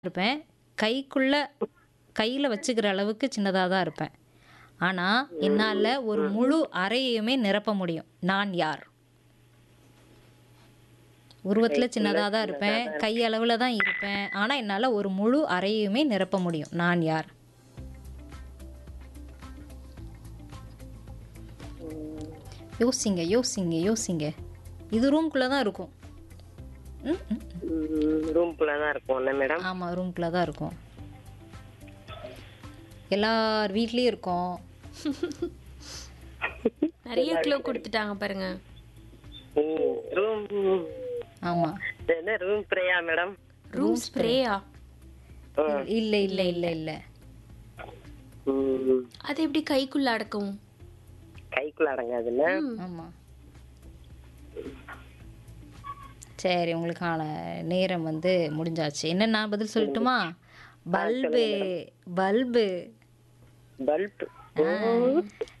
இருப்பேன் கைக்குள்ள கையில வச்சுக்கிற அளவுக்கு சின்னதா தான் இருப்பேன். ஆனா, என்னால ஒரு முழு அறையையுமே நிரப்ப முடியும். நான் யார்? உருவத்துல கைக்குள்ள சின்னதா தான் சின்னதா இருப்பேன். தான் கை அளவுல தான் இருப்பேன். ஆனா, என்னால ஒரு முழு அறையையுமே நிரப்ப முடியும். நான் யார்? ம். யோசிங்க, யோசிங்க, யோசிங்க. இது ரூம்குள்ள தான் இருக்கும். ம், ம், ம். ம், ரூம்குள்ள தான் இருக்கும்ல மேடம் ஆமா, ரூம்குள்ள தான் இருக்கும். எல்லார் வீட்லயும் இருக்கும். நிறைய க்ளோ கொடுத்துட்டாங்க பாருங்க ம், ரூம் ஆமா. இது என்ன ரூம் ஸ்ப்ரேயா மேடம் ரூம் ஸ்ப்ரேயா ம், இல்ல, இல்ல, இல்ல, இல்ல. ம். அது எப்படி கைக்குள்ள அடக்கும் கைக்குள்ள அடங்காதுல்ல ம். ஆமா. சரி உங்களுக்கான நேரம் வந்து முடிஞ்சாச்சு. என்ன நான் பதில் சொல்லட்டுமா? Bulb, bulb. பல்ப் ஆ,